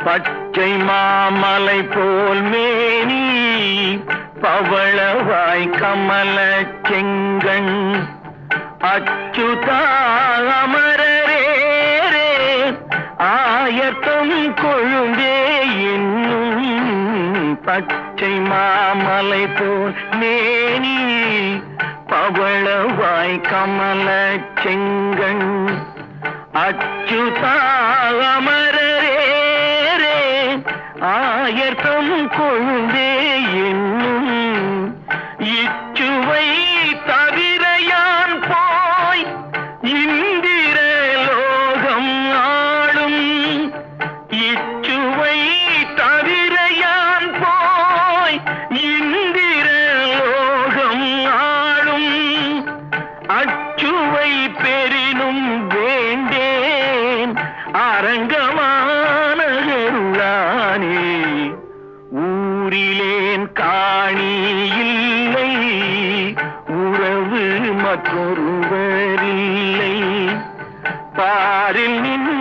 பச்சை மாமலை போல் மேனி பவளவாய் கமல செங்கண் அச்சுதா அமரரேரே ஆயத்தம் கொழுந்தே என்னும் பச்சை மாமலை போல் மேனி பவளவாய் கமல செங்கண் அச்சுதா அமரரேரே ஆயர்த்தம் கொழுந்தே என்னும் இச்சுவை தவிர யான் போய் இந்திர லோகம் ஆளும் இச்சுவை தவிர யான் போய் இந்திர லோகம் ஆளும் அச்சுவை பெரினும் வேண்டேன் அரங்கமான கருளானே ஊரிலேன் காணி இல்லை உறவு மற்றொருவரில்லை பாரில் நின்